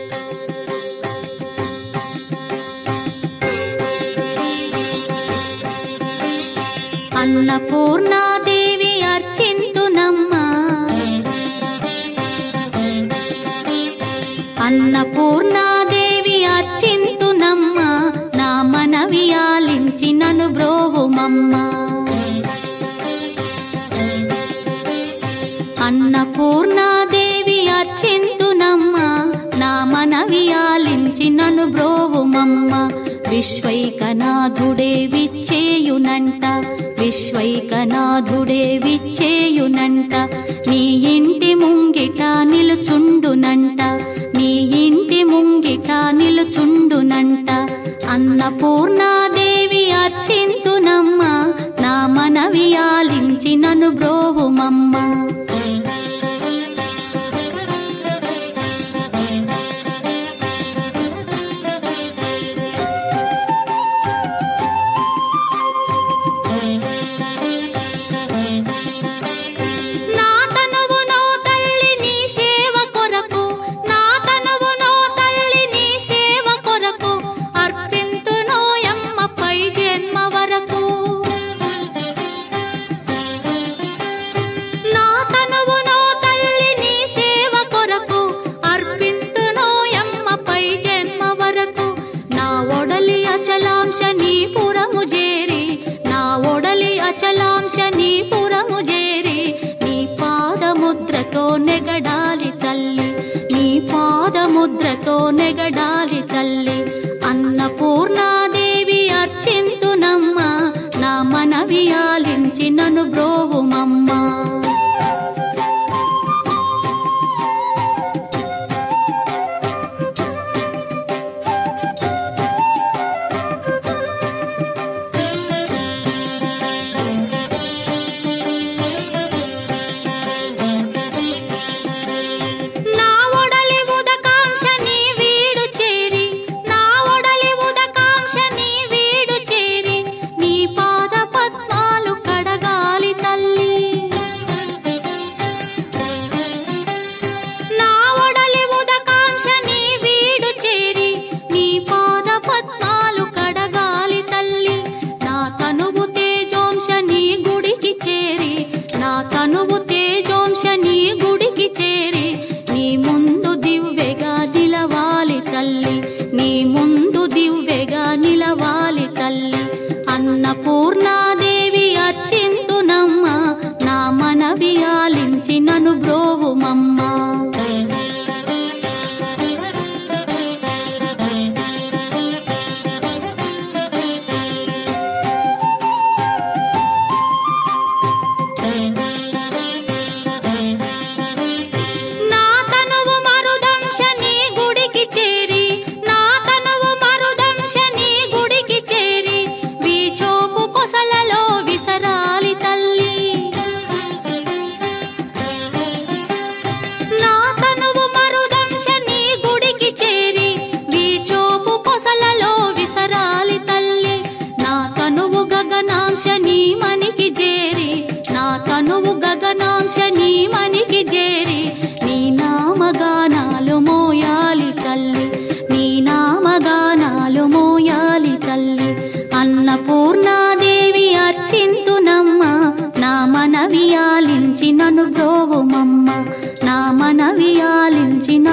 అన్నపూర్ణాదేవి అర్చింతునమ్మా అన్నపూర్ణాదేవి అర్చింతునమ్మా నా మనవి ఆలించి నన్ను బ్రోవుమమ్మా అన్నపూర్ణాదేవి అర్చింతునమ్మా నా మనవి ఆలించి నన్ను బ్రోవుమమ్మ విశ్వైకనాథుడే విచ్చేయునంట విశ్వైకనాథుడే విచ్చేయునంట నీ ఇంటి ముంగిట నిలుచుండునంట నీ ఇంటి ముంగిట నిలుచుండునంట అన్నపూర్ణాదేవి అర్చింతునమ్మ నా మనవి ఆలించి నన్ను బ్రోవుమమ్మ నా తనువు నో తల్లి నీ సేవ కొరకు నా తనువు నో తల్లి నీ సేవ కొరకు అర్పింతును యమ్మపై జన్మ వరకు నా తనువు నో తల్లి నీ సేవ కొరకు అర్పింతును యమ్మపై జన్మ వరకు నా ఒడలి అచలాంశ నీ పురము చేరి నా ఒడలి అచలాంశ నీ పురము చేరి నీ పాదముద్రతో నెగడాలి తల్లి నీ పాదముద్రతో నెగడాలి తల్లి అన్నపూర్ణాదేవి అర్చింతునమ్మ నా మనవి ఆలించి నన్ను బ్రోవుమమ్మా నా ఒడలి ఉదకాంక్ష నీ వీడు చేరి నా ఒడలి ఉదకాంక్ష నీ వీడు చేరి నీ పాద పద్మాలు కడగాలి తల్లి నా ఒడలి ఉదకాంక్ష నీ వీడు చేరి నీ పాద పద్మాలు కడగాలి తల్లి నా తనువు తేజోంశ నీ గుడికి చేరి నా తనువు తేజోంశ నీ గుడికి చేరి నీ ముందు దివ్వెగా నిలవాలి తల్లి నీ ముందు దివ్వెగా నిలవాలి తల్లి అన్నపూర్ణాదేవి అర్చింతునమ్మ నా మనవి ఆలించి నన్ను బ్రోవుమమ్మా నా తనువు మరుదంశ నీ గుడికి చేరి నా తనువు మరుదంశ నీ గుడికి చేరి వీచోపు కొసలలో విసరాలి తల్లి నా తనువు మరుదంశ నీ గుడికి చేరి వీచోపు కొసలలో విసరాలి తల్లి నా తనువు గగనాంశ నీ మనికి చేరి నా తనువు గగనాంశ నీ మనికి చేరి నీ నామగానాలు మోయాలి తల్లి నీ నామగానాలు మోయాలి తల్లి అన్నపూర్ణాదేవి అర్చింతునమ్మ నా మనవి ఆలించి నన్ను బ్రోవుమమ్మ నా మనవి ఆలించి